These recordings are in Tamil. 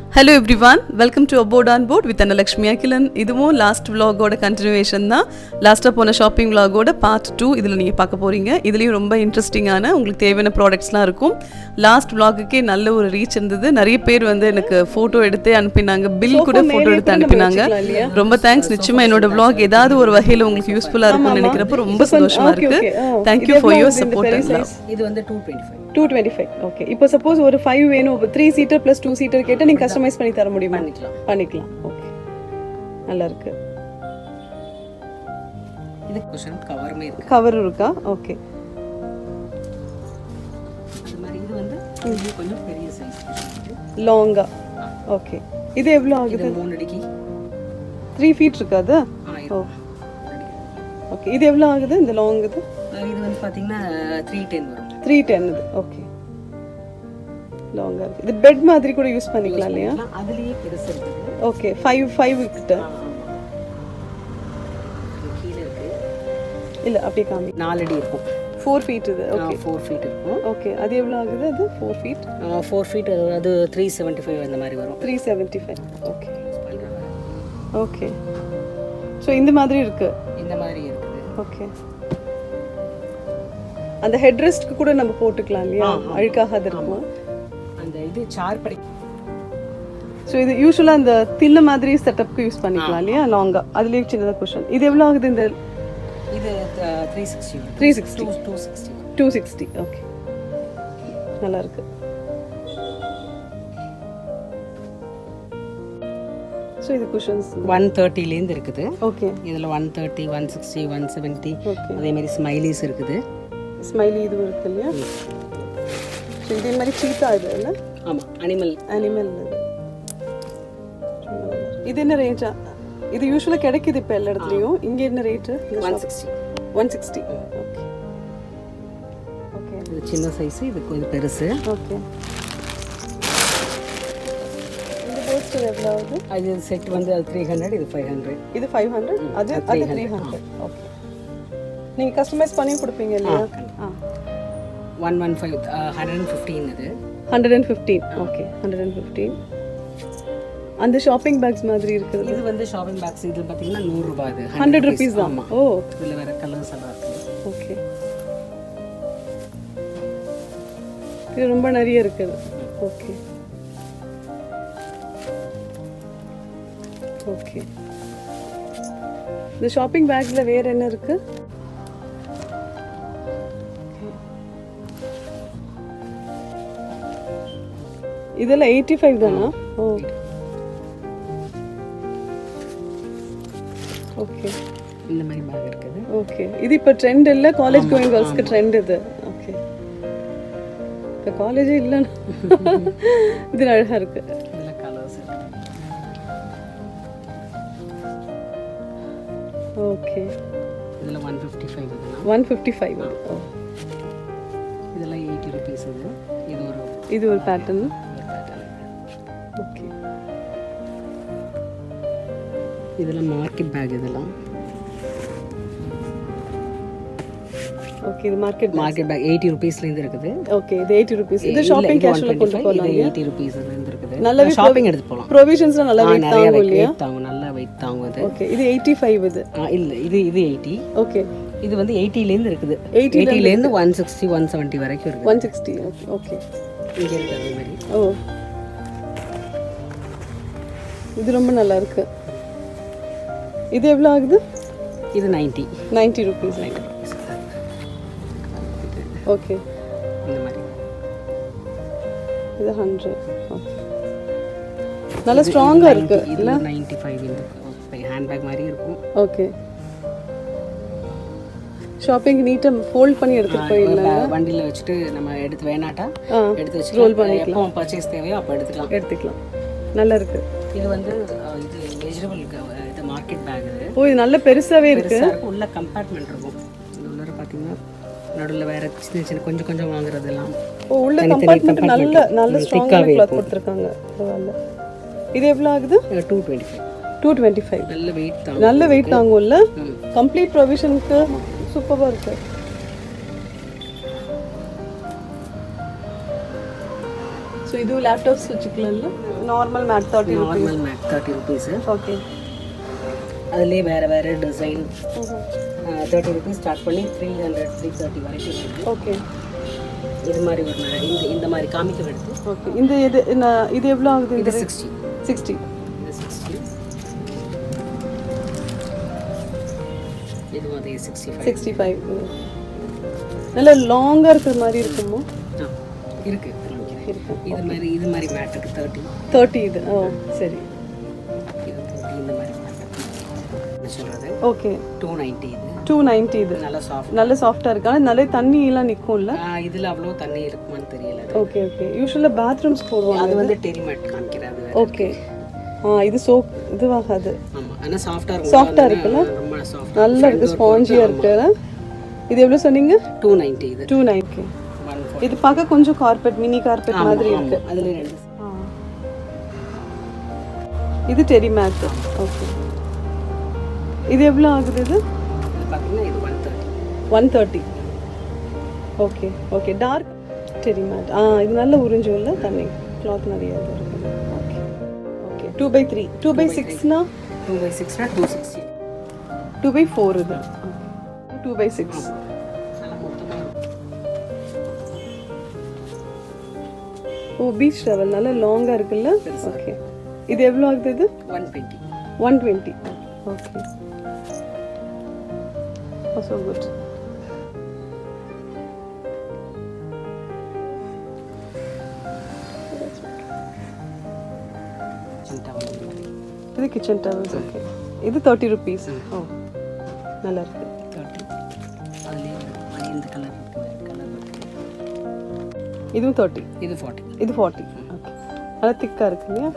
Hello everyone welcome to aboard on board with Annalakshmi Akilan இதுவும் லாஸ்ட் vlogோட கண்டினியூவேஷன் தான் லாஸ்ட்டாக போன ஷாப்பிங் vlogோட பார்ட் டூ இதில் நீங்கள் பார்க்க போகிறீங்க இதுலேயும் ரொம்ப இன்ட்ரெஸ்டிங்கான உங்களுக்கு தேவையான ப்ராடக்ட்ஸ்லாம் இருக்கும் லாஸ்ட் vlogக்கே நல்ல ஒரு ரீச் இருந்தது நிறைய பேர் வந்து எனக்கு ஃபோட்டோ எடுத்து அனுப்பினாங்க பில் கூட ஃபோட்டோ எடுத்து அனுப்பினாங்க ரொம்ப தேங்க்ஸ் நிச்சயமாக என்னோட vlog ஏதாவது ஒரு வகையில் உங்களுக்கு யூஸ்ஃபுல்லாக இருக்கும்னு நினைக்கிறப்ப ரொம்ப சந்தோஷமா இருக்கு thank you for your support and love இது வந்து two twenty five two twenty five okay இப்போ சப்போஸ் ஒரு ஃபைவ் வேணும் three seater plus two seater கேட்டால் நீங்கள் கஸ்டமைஸ் பண்ணி தர முடியுமா பண்ணிக்கலாம். பண்ணிக்கலாம் ஓகே நல்லா இருக்கு இது குஷன் கவருமே இருக்கு கவர் இருக்கா ஓகே அது மாதிரி இது வந்து இது கொஞ்சம் பெரிய சைஸ் லாங்கா ஓகே இது எவ்வளோ ஆகுது இது மூணு அடிக்கு த்ரீ ஃபீட் இருக்காது ஆயிரம் ஓகே இது எவ்வளோ ஆகுது இந்த லாங் இது இது வந்து பார்த்தீங்கன்னா த்ரீ டென் வரும் த்ரீ டென் இது ஓகே லாங்காக இருக்கு இது பெட் மாதிரி கூட யூஸ் பண்ணிக்கலாம் இல்லையா அதுலேயே பெருசு இருக்குது ஓகே ஃபைவ் ஃபைவ் கிட்ட இது கீழே இருக்கு இல்லை அப்படியே காமி நாலு அடி இருக்கும் ஃபோர் ஃபீட் இது ஓகே ஃபோர் ஃபீட் இருக்கும் ஓகே அது எவ்வளோ ஆகுது அது ஃபோர் ஃபீட் ஃபோர் ஃபீட் அது த்ரீ செவன்ட்டி ஃபைவ் அந்த மாதிரி வரும் three seventy five okay okay so இந்த மாதிரி இருக்கு இந்த மாதிரி இருக்குது ஓகே அந்த ஹெட் ரெஸ்ட்க்கு கூட நம்ம போட்டுக்கலாம் இல்லையா அழுக்காகாத இருக்கும் அந்த இது சார் படி ஸோ இது யூஸ்வலாக அந்த தில்ல மாதிரி செட்டப்க்கு யூஸ் பண்ணிக்கலாம் இல்லையா லாங்கா அதுலேயே சின்னதாக கொஷன் இது எவ்வளோ ஆகுது இந்த இது three sixty three sixty two two sixty two sixty okay நல்லா இருக்கு ஸோ இது குஷன்ஸ் ஒன் தேர்ட்டிலேருந்து இருக்குது ஓகே இதில் one thirty one sixty one seventy okay அதேமாரி ஸ்மைலிஸ் இருக்குது ஸ்மைலி இதுவும் இருக்கு இல்லையா ஸோ இதே மாதிரி சீத்தா இது இல்லை ஆமாம் அனிமல் அனிமல் இது இது என்ன ரேஞ்சா இது யூஸ்வலாக கிடைக்குது இப்போ எல்லா இடத்துலையும் இங்கே என்ன rate one sixty one sixty okay okay இது சின்ன சைஸு இது கொஞ்சம் பெருசு ஓகே இந்த போஸ்டர் எவ்வளோ ஆகுது அது செட் வந்து அது த்ரீ ஹண்ட்ரட் இது ஃபைவ் ஹண்ட்ரட் இது ஃபைவ் ஹண்ட்ரட் அது அது த்ரீ ஹண்ட்ரட் ஓகே நீங்கள் கஸ்டமைஸ் பண்ணி கொடுப்பீங்க இல்லையா ஆ one one five hundred and fifteen அது hundred and fifteen okay hundred and fifteen அந்த ஷாப்பிங் பேக்ஸ் மாதிரி இருக்குது இது வந்து ஷாப்பிங் பேக்ஸ் இது பார்த்தீங்கன்னா நூறுரூபா அது ஹண்ட்ரட் ருபீஸ் தான் ஓ இதில் வேறு கலர்ஸ் எல்லாம் இருக்குது ஓகே இது ரொம்ப நிறைய இருக்குது ஓகே ஓகே இந்த ஷாப்பிங் பேக்ல வேற என்ன இருக்கு இதெல்லாம் எயிட்டி ஃபைவ் தானா ஓ ஓகே இந்த மாதிரி பேக் இருக்குது ஓகே இது இப்போ ட்ரெண்ட் இல்லை காலேஜ் கோயிங் கேர்ள்ஸ்க்கு ட்ரெண்ட் இது ஓகே இப்போ காலேஜே இல்லைன்னா இது அழகா இருக்கு இதில் கலர்ஸ் இருக்குது ஓகே இதில் ஒன் ஃபிஃப்டி ஃபைவ் இதெல்லாம் ஒன் ஃபிஃப்டி ஃபைவ் இதெல்லாம் எயிட்டி ருபீஸ் இது இது ஒரு இது ஒரு பேட்டர்ன் ஒரு pattern. ஓகே இதெல்லாம் மார்க்கெட் பேக் இதெல்லாம் ஓகே இது மார்க்கெட் மார்க்கெட் பேக் எயிட்டி ருபீஸ்லேருந்து இருக்குது ஓகே இது எயிட்டி ருபீஸ் இது ஷாப்பிங் கேஷுவலாக கொண்டு போகலாம் இது எயிட்டி ருபீஸ்லேருந்து இருக்குது நல்லாவே ஷாப்பிங் எடுத்து போகலாம் ப்ரொவிஷன்ஸ்லாம் நல்லா வெயிட் நிறைய தாங்கும் இல்லையா வெயிட் தாங்கும் நல்லா வெயிட் தாங்கும் அது ஓகே இது எயிட்டி ஃபைவ் இது ஆ, இல்ல இது இது எயிட்டி ஓகே இது வந்து எயிட்டிலேருந்து இருக்குது 80 ல எயிட்டிலேருந்து ஒன் சிக்ஸ்டி ஒன் செவன்ட்டி வரைக்கும் இருக்குது ஒன் சிக்ஸ்டி ஓகே ஓகே இங்கே இருக்குது அதே மாதிரி ஓ இது ரொம்ப நல்லா இருக்கு இது எவ்வளோ ஆகுது இது நைன்ட்டி நைன்ட்டி ருபீஸ் ஓகே இந்த மாதிரி இது ஹண்ட்ரட் ஓகே நல்லா ஸ்ட்ராங்காக இருக்கு இது நைன்ட்டி ஃபைவ் ஹேண்ட் பேக் மாதிரி இருக்கும் ஓகே ஷாப்பிங் நீட்டாக ஃபோல்ட் பண்ணி எடுத்துட்டு போயிடலாம் வண்டியில் வச்சுட்டு நம்ம எடுத்து வேணாட்டா ஆ எடுத்து வச்சுட்டு எப்போ பர்ச்சேஸ் தேவையோ அப்போ எடுத்துக்கலாம் எடுத்துக்கலாம் நல்லா இருக்கு இது வந்து அஹ், இது வெஜிடபிள் இது மார்க்கெட் பேக் இது ஓ இது நல்ல பெருசாவே இருக்கு பெருசாக இருக்கும் உள்ள கம்பார்ட்மெண்ட் இருக்கும் இது உள்ள பார்த்தீங்கன்னா நடுவில் வேற சின்ன சின்ன கொஞ்சம் கொஞ்சம் வாங்குறதெல்லாம் ஓ உள்ள தனித்தனி கம்பார்ட்மெண்ட் நல்ல compartment. நல்ல ம், ஸ்ட்ராங்கான thick-ஆவே கிளாத் கொடுத்துருக்காங்க பரவாயில்ல இது எவ்வளோ ஆகுது two twenty five two twenty five நல்ல வெயிட் தான் நல்ல வெயிட் தாங்கும்ல ம். கம்ப்ளீட் ப்ரொவிஷனுக்கு சூப்பராக இருக்கு ஸோ இது லேப்டாப்ஸ் வச்சுக்கலாம்ல normal mat thirty normal mat thirty rupees okay அதுலேயே வேறு வேறு டிசைன் தேர்ட்டி ருபீஸ் ஸ்டார்ட் பண்ணி த்ரீ ஹண்ட்ரட் த்ரீ தேர்ட்டி வரைக்கும் இருக்குது ஓகே இது மாதிரி ஒரு mat. இந்த இந்த மாதிரி காமிக்க எடுத்து ஓகே இந்த இது நான் இது எவ்வளோ ஆகுது இது சிக்ஸ்டி சிக்ஸ்டி இது சிக்ஸ்டி இது அதே சிக்ஸ்டி ஃபைவ் சிக்ஸ்டி ஃபைவ் நல்லா லாங்காக இருக்கிற மாதிரி இருக்குமோ இருக்கு காமிக்கிறேன். இது மாதிரி இது மாதிரி மேட்டுக்கு தேர்ட்டி தேர்ட்டி இது ஓ சரி இது தேர்ட்டி இந்த மாதிரி மேட்டுக்கு என்ன சொல்கிறது ஓகே டூ நைன்ட்டி இது டூ நைன்ட்டி இது நல்லா சாஃப்ட் நல்ல சாஃப்டாக இருக்கு ஆனால் நல்ல தண்ணியெல்லாம் நிற்கும்ல இதில் அவ்வளோ தண்ணி இருக்குமான்னு தெரியல அது. ஓகே ஓகே யூஸ்வலாக பாத்ரூம்ஸ் போடுவாங்க அது வந்து டெரிமேட் காமிக்கிறேன் அது வேற. ஓகே ஆ இது சோப் இதுவாகாது ஆமா ஆனால் சாஃப்டாக இருக்கும் சாஃப்டாக இருக்குல்ல ரொம்ப சாஃப்ட் நல்லா இருக்கு ஸ்பாஞ்சியாக இருக்கு இது எவ்வளோ சொன்னீங்க டூ நைன்ட்டி இது டூ நைன்ட்டி ஒன் இது பார்க்க கொஞ்சம் கார்பெட் மினி கார்பெட் மாதிரி இருக்கு அதில் ரெண்டு ஆ. இது டெரி மேட் ஓகே இது எவ்வளோ ஆகுது இது இது பார்த்தீங்கன்னா இது one thirty one thirty okay okay dark terry mat ஆ இது நல்ல உறிஞ்சும்ல தண்ணி கிளாத் நிறைய இது இருக்குது okay okay two by three two by சிக்ஸ்னா டூ பை சிக்ஸ்னா two sixty two by four இது டூ பை சிக்ஸ் நல்லா மொத்தமாக ஓ பீச் டவல் நல்லா லாங்காக இருக்குல்ல ஓகே இது எவ்வளோ ஆகுது இது one twenty one twenty okay so good இது கிச்சன் டவல்ஸ் ஓகே இது தேர்ட்டி ருபீஸ் ஓ நல்லா இருக்கு தேர்ட்டி அதுலேயே இந்த கலர் இருக்குது கலர் இருக்குது இதுவும் தேர்ட்டி இது ஃபார்ட்டி இது ஃபார்ட்டி ஓகே நல்லா திக்காக இருக்கு இல்லையா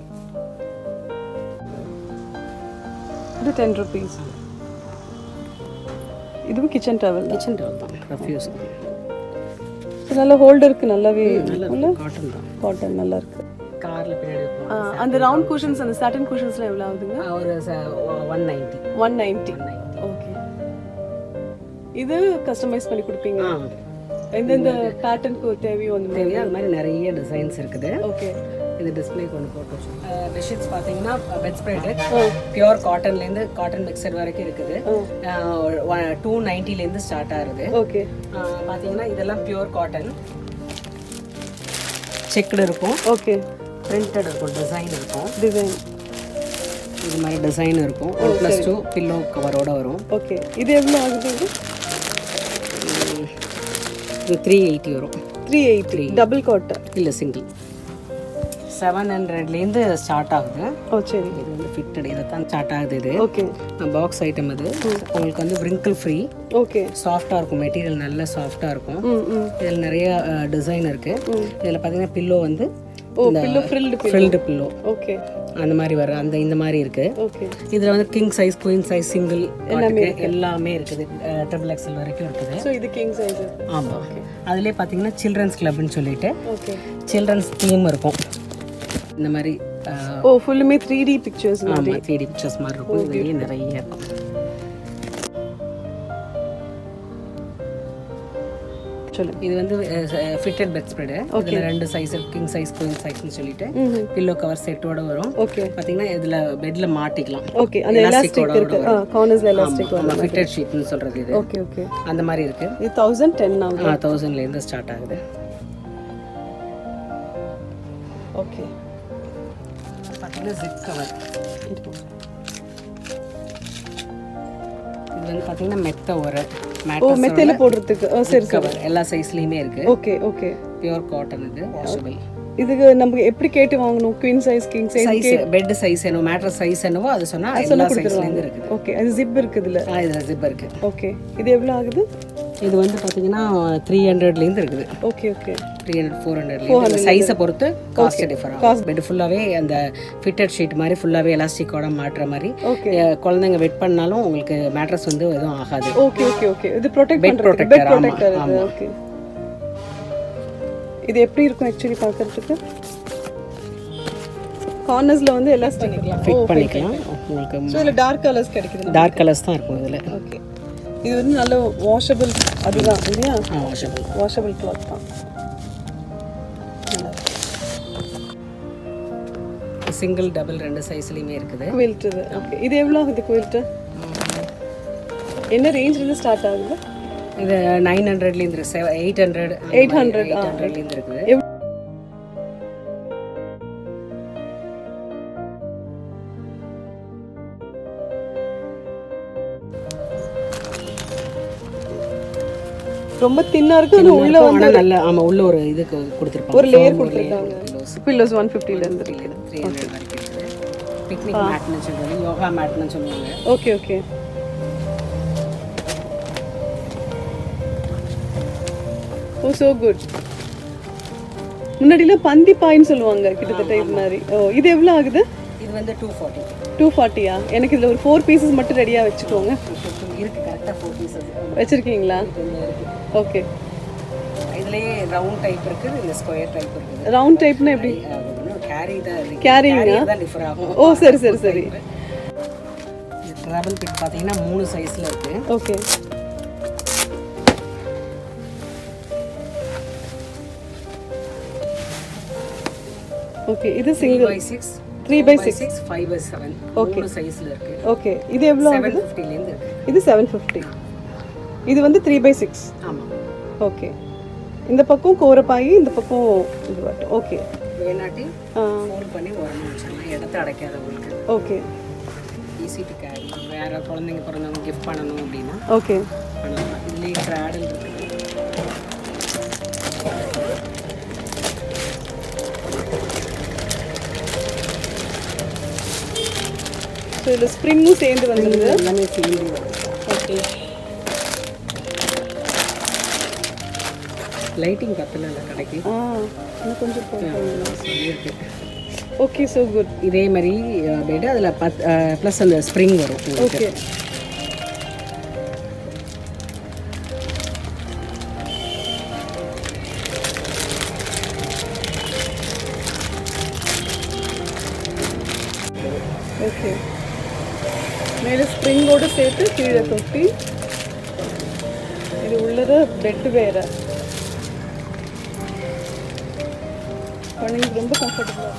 இது டென் ருபீஸ் இதுவும் கிச்சன் டவல் கிச்சன் டவல் தான் ரஃப்யூஸ் நல்ல ஹோல்டருக்கு நல்லாவே நல்லா காட்டன் தான் காட்டன் நல்லா இருக்கு காரில் பின்னாடி ஆ, அந்த ரவுண்ட் குஷன்ஸ் அந்த சாட்டன் குஷன்ஸ்லாம் எவ்வளோ ஆகுதுங்க இருக்கும். ஒரு one ninety one ninety okay இது கஸ்டமைஸ் பண்ணி கொடுப்பீங்க ஆ எந்தெந்த பேட்டர்னுக்கு தேவையோ அந்த மாதிரி தேவையா அது மாதிரி நிறைய டிசைன்ஸ் இருக்குது ஓகே இது டிஸ்பிளே கொண்டு போட்டு வச்சிருக்கோம் பெட்ஷீட்ஸ் பார்த்தீங்கன்னா பெட் ஸ்ப்ரெடு பியூர் காட்டன்லேருந்து காட்டன் மிக்சர் வரைக்கும் இருக்குது டூ நைன்ட்டிலேருந்து ஸ்டார்ட் ஆகுது ஓகே ஆஹ் பார்த்தீங்கன்னா இதெல்லாம் பியூர் காட்டன் செக்குடு இருக்கும் ஓகே பிரிண்டட் இருக்கும் டிசைன் இருக்கும் டிசைன் இது மாதிரி டிசைன் இருக்கும் ஒன் ப்ளஸ் டூ பில்லோ கவரோட வரும் ஓகே இது எவ்வளோ ஆகுது இது இது த்ரீ எயிட்டி வரும் த்ரீ எயிட்டி டபுள் காட் இல்லை சிங்கிள் செவன் ஹண்ட்ரட்லேருந்து ஸ்டார்ட் ஆகுது ஓ சரி இது வந்து ஃபிட்டட் இதை தான் ஸ்டார்ட் ஆகுது இது ஓகே பாக்ஸ் ஐட்டம் இது உங்களுக்கு வந்து wrinkle ஃப்ரீ ஓகே சாஃப்டாக இருக்கும் மெட்டீரியல் நல்ல சாஃப்டாக இருக்கும் ம் ம் இதில் நிறைய டிசைன் இருக்குது இதில் பார்த்தீங்கன்னா பில்லோ வந்து ஓ pillow frilled filled pillow okay அந்த மாதிரி வர அந்த இந்த மாதிரி இருக்கு ஓகே இதில் வந்து king size queen size single எல்லாமே இருக்குது ட்ரிபிள் எக்ஸல் வரைக்கும் இருக்குது ஸோ இது கிங் சைஸ் ஆமாம் அதுலேயே பார்த்தீங்கன்னா சில்ட்ரன்ஸ் கிளப்னு சொல்லிட்டு ஓகே சில்ட்ரன்ஸ் தீம் இருக்கும் இந்த மாதிரி ஓ ஃபுல்லுமே த்ரீ டி பிக்சர்ஸ் ஆமாம் த்ரீ பிக்சர்ஸ் மாதிரி இருக்கும் இதுலேயே நிறைய இருக்கும் சொல்லுங்க இது வந்து ஃபிட்டட் பெட் ஸ்ப்ரெடு இதில் ரெண்டு சைஸ் கிங் சைஸ் குயின் சைஸ்னு சொல்லிட்டு பில்லோ கவர் செட்டோட வரும் ஓகே பார்த்தீங்கன்னா இதில் பெட்டில் மாட்டிக்கலாம் ஓகே அந்த எலாஸ்டிக் இருக்கு ஆ கார்னர்ஸ்ல எலாஸ்டிக் ஆமா ஃபிட்டட் ஷீட்னு சொல்கிறது இது ஓகே ஓகே அந்த மாதிரி இருக்கு இது தௌசண்ட் டென் ஆகுது தௌசண்ட்லேருந்து ஸ்டார்ட் ஆகுது ஓகே பார்த்தீங்கன்னா ஜிப் கவர் இது வந்து பார்த்தீங்கன்னா மெத்த ஒரு ஓ மேட் மெத்தையில போடுறதுக்கு ஓ சரி சரி கவர் எல்லா சைஸ்லையுமே இருக்கு ஓகே ஓகே பியூர் காட்டன் இது வாஷபிள் இதுக்கு நமக்கு எப்படி கேட்டு வாங்கணும் queen size king size size bed size என்னவோ மேட்ரஸ் சைஸ் என்னவோ அது சொன்னா எல்லா சைஸ்லேருந்து இருக்குது ஓகே அது ஜிப் இருக்குதுல ஆ இதில் ஜிப் இருக்கு ஓகே இது எவ்வளோ ஆகுது இது வந்து பார்த்தீங்கன்னா த்ரீ ஹண்ட்ரட்லேருந்து இருக்குது okay okay three hundred four ஹண்ட்ரட்லேருந்து சைஸை பொறுத்து காஸ்ட் டிஃபர் ஆகும் பெட் ஃபுல்லாகவே அந்த ஃபிட்டட் ஷீட் மாதிரி ஃபுல்லாகவே எலாஸ்டிக்கோட மாட்டுற மாதிரி ஓகே அஹ் குழந்தைங்க வெட் பண்ணாலும் உங்களுக்கு மேட்ரஸ் வந்து எதுவும் ஆகாது ஓகே ஓகே ஓகே இது ப்ரொடெக்ட் Bed பண்றது protector, பெட் ஆமா, ப்ரொடெக்டர் இது ஆமா. ஓகே இது எப்படி இருக்கும் ஆக்சுவலி பார்க்கறதுக்கு கார்னர்ஸ்ல வந்து எலாஸ்டிக் பண்ணிக்கலாம் ஃபிட் பண்ணிக்கலாம் உங்களுக்கு ஸோ இதில் டார்க் கலர்ஸ் கிடைக்குது டார்க் கலர்ஸ் தான் இருக்கும் இதில் ஓகே இது வந்து நல்ல வாஷபிள் அதுதான் இல்லையா வாஷபிள் வாஷபிள் கிளாத் தான் நல்லா இருக்கு. சிங்கிள் டபுள் ரெண்டு சைஸ்லையுமே இருக்குது குவில்ட் இது ஓகே இது எவ்வளோ ஆகுது குவில்ட் என்ன ரேஞ்சிலேருந்து ஸ்டார்ட் ஆகுது இது நைன் ஹண்ட்ரட்லேருந்து இருக்கு செவன் எயிட் ஹண்ட்ரட் 800, எயிட் ஆ, ஹண்ட்ரட்லேருந்து இருக்குது எவ்- ரொம்ப தின்னா இருக்கு ஆனா உள்ள வந்து ஆனால் நல்ல ஆமாம் உள்ள ஒரு இது கு- கொடுத்திருப்பாங்க ஒரு லேயர் foam கொடுத்துருக்காங்க pillows. பில்லோஸ் ஒன் ஃபிஃப்டில இருந்து த்ரீ த்ரீ ஹண்ட்ரட் வரைக்கும் இருக்குது பிக்னிக் மேட்னு சொல்லுவாங்க யோகா மேட்னு சொல்லுவாங்க ஓகே ஓகே ஓ சோ குட் முன்னாடிலாம் பந்தி பாயின்னு சொல்லுவாங்க கிட்டத்தட்ட இது மாதிரி ஓ இது எவ்வளோ ஆகுது இது வந்து டூ ஃபார்ட்டி டூ ஃபார்ட்டியா எனக்கு இதில் ஒரு ஃபோர் பீசஸ் மட்டும் ரெடியாக வச்சுக்கோங்க இருக்குது கரெக்டாக ஃபோர் பீசஸ் வச்சுருக்கீங்களா ஓகே இதுலேயே ரவுண்ட் டைப் இருக்குது இந்த ஸ்கொயர் டைப் இருக்குது ரவுண்ட் டைப்னா எப்படி கேரி தான் Carrying ஆ? carrier தான் டிஃபர் ஆகும் ஓ சரி சரி சரி ட்ராவல் பிட் பார்த்தீங்கன்னா மூணு சைஸில் இருக்குது ஓகே ஓகே இது three single by six three by six six five by seven மூணு சைஸில் இருக்குது ஓகே இது எவ்வளோ செவன் ஃபிஃப்டிலேருந்து இருக்குது இது செவன் ஃபிஃப்டி இது வந்து த்ரீ பை சிக்ஸ் ஆமாம் ஓகே இந்த பக்கம் கோரப்பாயி இந்த பக்கம் இது மட்டும் ஓகே வேணாட்டி ஆ ஃபோல்ட் பண்ணி உரமா வச்சிடலாம் இடத்த அடைக்காத உங்களுக்கு ஓகே ஈஸி டு கேரி வேறு குழந்தைங்க பிறந்தவங்க கிஃப்ட் பண்ணணும் அப்படின்னா ஓகே பண்ணலாம் இதுலேயே கிராடல் இருக்குது ஸோ இதில் ஸ்ப்ரிங்கும் சேர்ந்து வந்துடுது எல்லாமே சேர்ந்து வரும் ஓகே லைட்டிங் பத்தல இல்லை கடைக்கு ஆ இன்னும் கொஞ்சம் போட்டுருங்க. சொல்லியிருக்கு ஓகே ஸோ குட் இதே மாதிரி பெட் அதில் பத் ப்ளஸ் அந்த ஸ்ப்ரிங் வரும் உங்களுக்கு ஓகே ஓகே மேலே ஸ்ப்ரிங்கோடு சேர்த்து கீழே தொட்டி இது உள்ளது பெட் வேற குழந்தைங்களுக்கு ரொம்ப கம்ஃபர்டபுளாக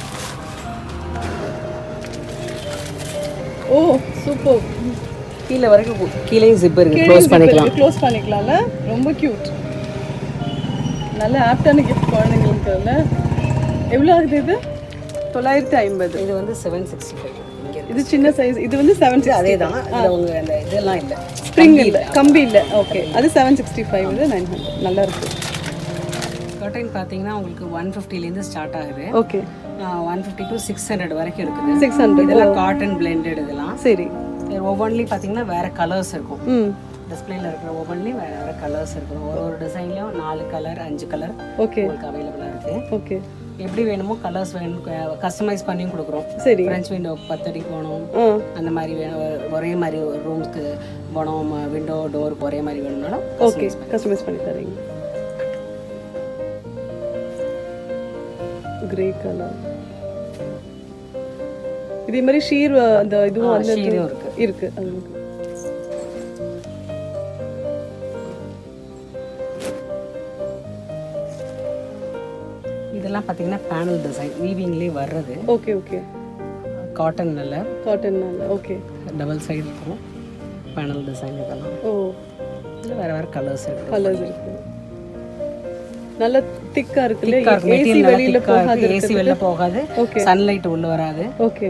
ஓ சூப்பர் கீழே வரைக்கும் கு- கீழேயும் ஜிப் இருக்கு க்ளோஸ் பண்ணிக்கலாம் க்ளோஸ் பண்ணிக்கலாம்ல ரொம்ப கியூட் நல்ல ஆப்டான கிஃப்ட் குழந்தைங்களுக்கு இல்ல எவ்வளோ ஆகுது இது தொள்ளாயிரத்தி ஐம்பது இது வந்து செவன் சிக்ஸ்டி ஃபைவ் இங்கே இது சின்ன சைஸ் இது வந்து செவன் அதே தான் இதில் உங்கள் அந்த இதெல்லாம் இல்லை ஸ்ப்ரிங் இல்லை கம்பி இல்லை ஓகே அது செவன் சிக்ஸ்டி ஃபைவ் இது நைன் ஹண்ட்ரட் நல்லா இருக்கு கர்டைன் பார்த்தீங்கன்னா உங்களுக்கு ஒன் ஃபிஃப்டிலேருந்து ஸ்டார்ட் ஆகுது okay one fifty to six hundred வரைக்கும் இருக்குது சிக்ஸ் ஹண்ட்ரட் இதெல்லாம் காட்டன் பிளெண்டட் இதெல்லாம் சரி ஒவ்வொன்றிலையும் பார்த்தீங்கன்னா வேற கலர்ஸ் இருக்கும் ம் டிஸ்பிளேல இருக்கிற ஒவ்வொன்றிலையும் வேற வேற கலர்ஸ் இருக்கும் ஒரு ஒரு டிசைன்லையும் நாலு கலர் அஞ்சு கலர் ஓகே உங்களுக்கு அவைலபிளாக இருக்கு ஓகே எப்படி வேணுமோ கலர்ஸ் வேணும் கஸ்டமைஸ் பண்ணியும் கொடுக்குறோம் சரி ஃப்ரெஞ்ச் விண்டோ பத்தடி போகணும் ஆ அந்த மாதிரி வேணும் ஒரே மாதிரி ரூம்ஸ்க்கு போனோம் விண்டோ டோருக்கு ஒரே மாதிரி வேணும்னாலும் ஓகே கஸ்டமைஸ் பண்ணி தரீங்க கிரே கலர் இதே மாதிரி ஷீர் அந்த இதுவும் அந்த ஷீரும் இருக்கு இருக்கு அது இருக்கு. இதெல்லாம் பார்த்தீங்கன்னா பேனல் டிசைன் வீவிங்லேயே வர்றது ஓகே ஓகே காட்டன்ல காட்டன்னால ஓகே டபுள் சைடு இருக்கும் பேனல் டிசைன் இதெல்லாம் ஓ இதில் வேற வேற கலர்ஸ் இருக்கு கலர்ஸ் இருக்கு நல்ல திக்கா இருக்குல்ல திக்கா இருக்கு ஏசி மெட்டீரியல் வெளியில திக்கா போகாது இருக்கு ஏசி வெளில போகாது ஓகே சன்லைட் உள்ள வராது ஓகே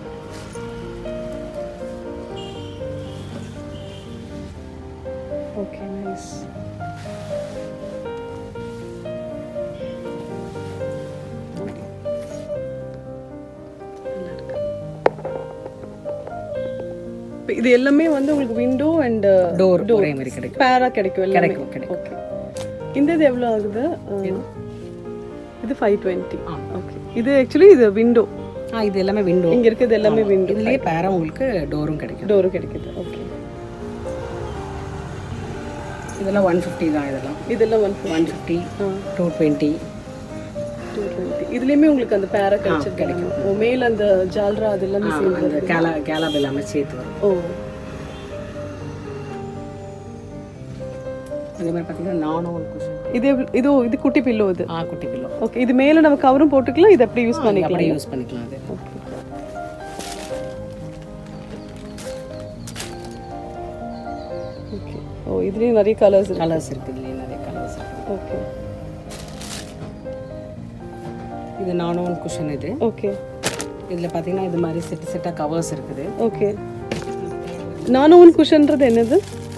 ஓகே நைஸ் இது எல்லாமே வந்து உங்களுக்கு விண்டோ அண்ட் டோர் ஒரே மாதிரி கிடைக்கும் பேரா கிடைக்கும் எல்லாமே கிடைக்கும் கிடைக்கும் ஓகே இந்த இது எவ்வளோ ஆகுது அஹ், இது ஃபைவ் டுவெண்ட்டி ஓகே இது ஆக்சுவலி இது விண்டோ ஆ இது எல்லாமே விண்டோ இங்க இருக்கிறது எல்லாமே விண்டோ இதுலயே பேரா உங்களுக்கு டோரும் கிடைக்கும் டோரும் கிடைக்குது ஓகே இதெல்லாம் ஒன் ஃபிஃப்டி தான் இதெல்லாம் இதெல்லாம் ஒன் ஒன் ஃபிஃப்டி ஆ டூ டுவெண்ட்டி டூ டுவெண்ட்டி இதுலேயுமே உங்களுக்கு அந்த பேரா கிடைச்சிருக்கு ஓ மேல அந்த ஜால்ரா அது எல்லாமே சேர்ந்து அந்த கேலா கேலாப் எல்லாமே சேர்த்து வரும் ஓ அதே மாதிரி பார்த்தீங்கன்னா நானும் ஒரு குஷன் இது எவ்வளவு- இது இது குட்டி பில்லோ இது ஆ குட்டி பில்லோ ஓகே இது மேல நம்ம கவரும் போட்டுக்கலாம் இது அப்படியே யூஸ் பண்ணிக்கலாம் அப்படியே யூஸ் பண்ணிக்கலாம் அது ஓகே இதுலேயும் நிறைய கலர்ஸ் இருக்கு கலர்ஸ் இருக்குது இல்லையா நிறைய கலர்ஸ் இருக்குது ஓகே இது நானோன் குஷன் இது ஓகே இதில் பார்த்தீங்கன்னா இது மாதிரி செட்டு செட்டாக கவர்ஸ் இருக்குது ஓகே நானும் ஒன் குஷன்றது என்னது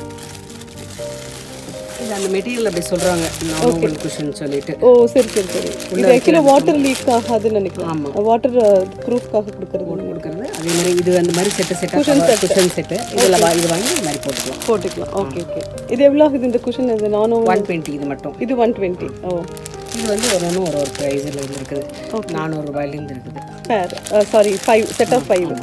இது அந்த மெட்டீரியல் அப்படி சொல்கிறாங்க நானோன் குஷன் சொல்லிட்டு ஓ சரி சரி சரி இது ஆக்சுவலாக வாட்டர் லீக் ஆகாதுன்னு நினைக்கிறேன் வாட்டர் ப்ரூஃப்காக கொடுக்கறது கொடுக்குறது அதே மாதிரி இது அந்த மாதிரி செட்டு செட்டாக குஷன் செட்டு இதில் வா இது வாங்கி இந்த மாதிரி போட்டுக்கலாம் போட்டுக்கலாம் ஓகே ஓகே இது எவ்வளோ ஆகுது இந்த குஷன் இது நானும் ஒன் டுவெண்ட்டி இது மட்டும் இது ஒன் டுவெண்ட்டி ஓ இது வந்து ஒரு ஒன்று ஒரு ஒரு ப்ரைஸில் இருந்து இருக்குது நானூறு ரூபாயிலேருந்து இருக்குது பேர் sorry five set of five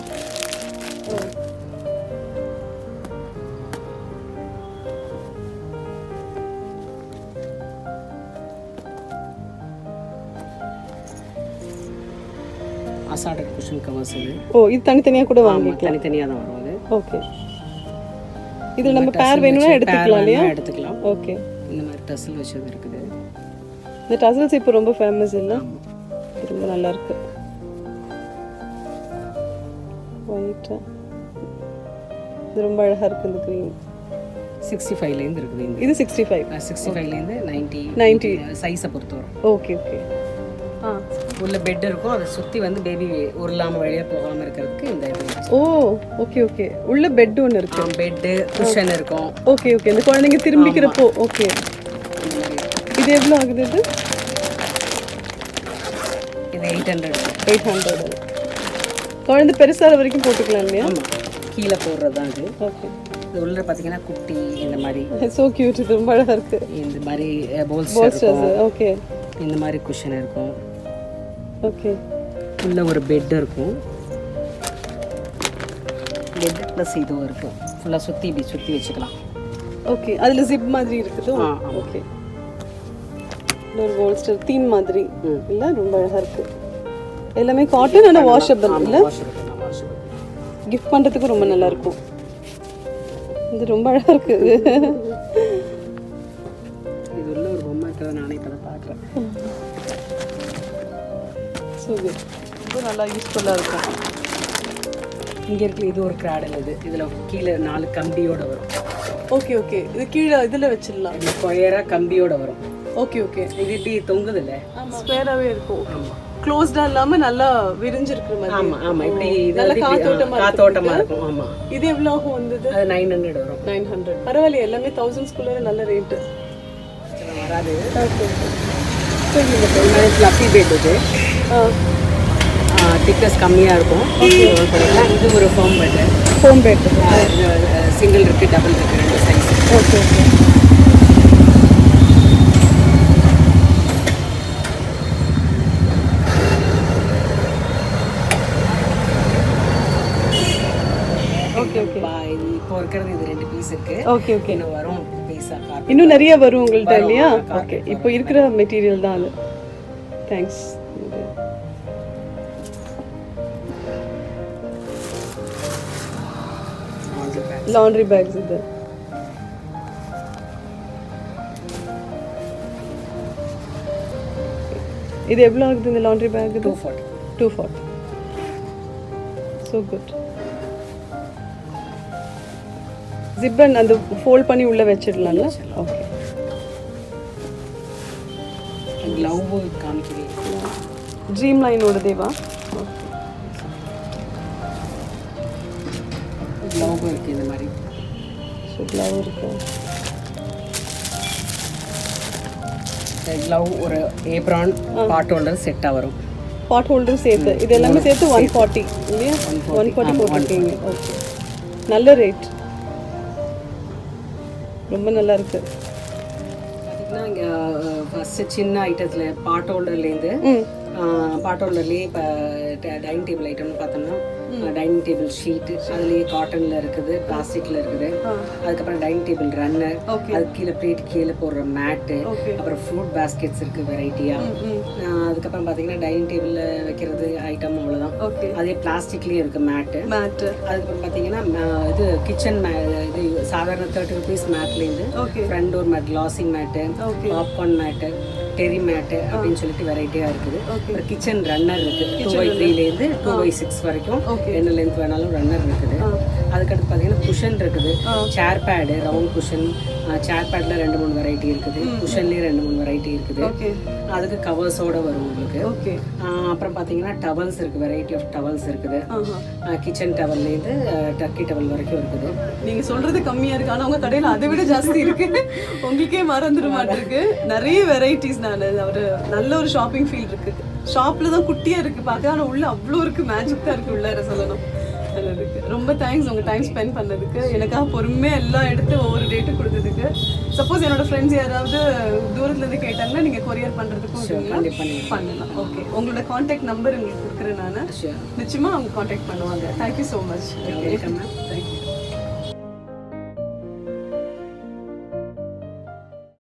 assorted cushion covers இது ஓ இது தனித்தனியாக கூட வாங்கி ஆமாம் தனித்தனியாக தான் வரும் அது ஓகே இது நம்ம பேர் வேணும்னா எடுத்துக்கலாம் இல்லையா வேணா எடுத்துக்கலாம் ஓகே இந்த மாதிரி டசல் வச்சது இருக்குது இந்த டசல்ஸ் இப்போ ரொம்ப ஃபேமஸ் இல்லை ரொம்ப நல்லா இருக்கு ஒயிட்டா இது ரொம்ப அழகா இருக்கு இந்த க்ரீன் சிக்ஸ்டி ஃபைவ்லேருந்து இருக்குது இந்த இது சிக்ஸ்டி ஃபைவ் சிக்ஸ்டி ஃபைவ்லேருந்து நைன்ட்டி 90. சைஸை பொறுத்து வரும் ஓகே ஓகே ஆ உள்ள பெட் இருக்கும் அதை சுற்றி வந்து பேபி உருளாமல் வழியாக போகாமல் இருக்கிறதுக்கு இந்த இது ஓ ஓகே ஓகே உள்ள பெட் ஒன்று இருக்கு பெட்டு குஷன் இருக்கும் ஓகே ஓகே இந்த குழந்தைங்க திரும்பிக்கிறப்போ ஓகே இந்த மாதிரி இது எவ்வளோ ஆகுது இது இது எயிட் ஹண்ட்ரட் எயிட் ஹண்ட்ரட் குழந்தை பெருசாக வரைக்கும் போட்டுக்கலாம் இல்லையா ஆமாம் கீழே போடுறது தான் இது ஓகே இது உள்ள பார்த்தீங்கன்னா குட்டி இந்த மாதிரி ஸோ கியூட் இது ரொம்ப அழகா இருக்கு இந்த மாதிரி போல்ஸ்டர் இருக்கும் ஓகே இந்த மாதிரி குஷன் இருக்கும் ஓகே உள்ள ஒரு பெட் இருக்கும் பெட் ப்ளஸ் இதுவும் இருக்கும் ஃபுல்லாக சுற்றி இப்படி சுற்றி வச்சுக்கலாம் ஓகே அதில் ஜிப் மாதிரி இருக்குது ஆ, ஆமா. ஓகே ஒரு போல்ஸ்டர் தீம் மாதிரி இல்லை ரொம்ப அழகா இருக்கு எல்லாமே காட்டன் ஆனால் வாஷபிள் இல்லை வாஷபிள் வாஷபிள் கிஃப்ட் பண்ணுறதுக்கு ரொம்ப நல்லா இருக்கும் இது ரொம்ப அழகா இருக்கு இது உள்ள ஒரு பொம்மை இருக்கிறத நானே இப்போ தான் பார்க்குறேன் ஸோ குட் ரொம்ப நல்லா யூஸ்ஃபுல்லாக இருக்கும் இங்கே இருக்கிற இது ஒரு கிராடல் இது இதில் கீழே நாலு கம்பியோட வரும் ஓகே ஓகே இது கீழே இதில் வச்சிடலாம் இது ஸ்கொயராக கம்பியோட வரும் ஓகே ஓகே இது இப்படி தொங்குது இல்லை ஸ்கொயராகவே இருக்கும் ஆமாம் க்ளோஸ்டாக இல்லாமல் நல்லா விரிஞ்சிருக்கிற மாதிரி ஆமாம் ஆமாம் இப்படி இது நல்ல வந்து இப்படி, காத்தோட்டமா ஆ, காத்தோட்டமா இருக்கும் ஆமாம் இது எவ்வளோ ஆகும் வந்தது அது நைன் ஹண்ட்ரட் வரும் நைன் ஹண்ட்ரட் பரவாயில்லையே எல்லாமே தௌசண்ட்ஸ்குள்ளே நல்ல ரேட்டு சில வராது ஓகே ஃப்ளஃபி பெட் இது திக்னஸ் கம்மியாக இருக்கும் பண்ணிக்கலாம் இது ஒரு foam bed home bed single இருக்குது டபுள் இருக்குது ரெண்டு size okay okay okay okay இப்போ இருக்கிறது இது ரெண்டு பீஸ் இருக்கு ஓகே ஓகே இன்னும் வரும் பீஸாக காட்டு இன்னும் நிறைய வரும் உங்கள்ட்ட இல்லையா ஓகே இப்போ இருக்கிற மெட்டீரியல் தான் அது தேங்க்ஸ் லாண்ட்ரி பேக்ஸ் இது இது எவ்வளோ ஆகுது இந்த லாண்ட்ரி பேக் இது two forty two forty so good ஜிப்பன் அந்த ஃபோல்ட் பண்ணி உள்ளே வச்சிடலாம்ல ஓகே க்ளவ் காமிக்கிறேன் ட்ரீம் லைனோட தேவா க்ளவ் இருக்குது இந்த மாதிரி ஸோ க்ளவ் இருக்கு க்ளவ் ஒரு ஏப்ரான் பாட் ஹோல்டர் செட்டாக வரும் பாட் ஹோல்டரும் சேர்த்து இது எல்லாமே சேர்த்து ஒன் ஃபார்ட்டி இல்லையா ஒன் ஃபார்ட்டி போட்டிருக்கீங்க ஓகே நல்ல ரேட் ரொம்ப நல்லா இருக்கு பார்த்தீங்கன்னா இங்கே ஃபஸ்ட்டு சின்ன ஐட்டத்தில் பாட் ஹோல்டர்லேருந்து ம் பாட் ஹோல்டர்லேயே இப்போ டைனிங் டேபிள் ஐட்டம்னு பார்த்தோம்னா டைனிங் டேபிள் ஷீட்டு அதுலேயே காட்டனில் இருக்குது பிளாஸ்டிக்கில் இருக்குது அதுக்கப்புறம் டைனிங் டேபிள் ரன்னர் Okay. அது கீழே பிளேட் கீழே போடுற மேட்டு Okay. அப்புறம் ஃப்ரூட் பேஸ்கெட்ஸ் இருக்குது வெரைட்டியாக அதுக்கப்புறம் பார்த்தீங்கன்னா டைனிங் டேபிளில் வைக்கிறது ஐட்டம் அவ்வளோதான் ஓகே அதே பிளாஸ்டிக்லேயும் இருக்குது மேட்டு மேட்டு அதுக்கப்புறம் பார்த்தீங்கன்னா ம- இது கிச்சன் மே இது சாதாரண தேர்ட்டி ருபீஸ் மேட்லேருந்து ஓகே ஃப்ரண்ட் டோர் மேட் லாசிங் mat Okay. Popcorn mat terry mat அப்படின்னு சொல்லிட்டு வெரைட்டியாக இருக்குது Okay. அப்புறம் கிச்சன் ரன்னர் இருக்குது டூ பை த்ரீலேருந்து டூ பை சிக்ஸ் வரைக்கும் Okay. என்ன லென்த் வேணாலும் ரன்னர் இருக்குது அதுக்கடுத்து பார்த்தீங்கன்னா குஷன் இருக்குது chair pad round cushion chair பேட்ல ரெண்டு மூணு வெரைட்டி இருக்குது குஷன்லேயே ரெண்டு மூணு வெரைட்டி இருக்குது ஓகே அதுக்கு கவர்ஸோட வரும் உங்களுக்கு ஓகே ஆஹ் அப்புறம் பார்த்தீங்கன்னா டவல்ஸ் இருக்குது வெரைட்டி ஆஃப் டவல்ஸ் இருக்குது ஆஹா கிச்சன் டவல்லேருந்து டர்க்கி டவல் வரைக்கும் இருக்குது நீங்க சொல்றது கம்மியா இருக்கு ஆனா உங்க கடையில அதை விட ஜாஸ்தி இருக்கு உங்களுக்கே மறந்துட மாட்டிருக்கு நிறைய வெரைட்டிஸ் நான் ஒரு நல்ல ஒரு ஷாப்பிங் ஃபீல் இருக்கு ஷாப்ல தான் குட்டியா இருக்கு பார்க்க ஆனா உள்ள அவ்வளோ இருக்கு மேஜிக் தான் இருக்கு உள்ள சொல்லணும் நல்லா இருக்கு ரொம்ப தேங்க்ஸ் உங்க டைம் ஸ்பெண்ட் பண்ணதுக்கு எனக்காக பொறுமையா எல்லாம் எடுத்து ஒவ்வொரு டேட்டு கொடுத்ததுக்கு சப்போஸ் என்னோட ஃப்ரெண்ட்ஸ் யாராவது தூரத்துல இருந்து கேட்டாங்கன்னா நீங்க கொரியர் பண்றதுக்கும் கண்டிப்பா நீங்க பண்ணலாம் ஓகே உங்களோட காண்டாக்ட் நம்பர் உங்களுக்கு கொடுக்குறேன் நான் Sure. நிச்சயமா அவங்க காண்டாக்ட் பண்ணுவாங்க thank you so much welcome ma'am thank you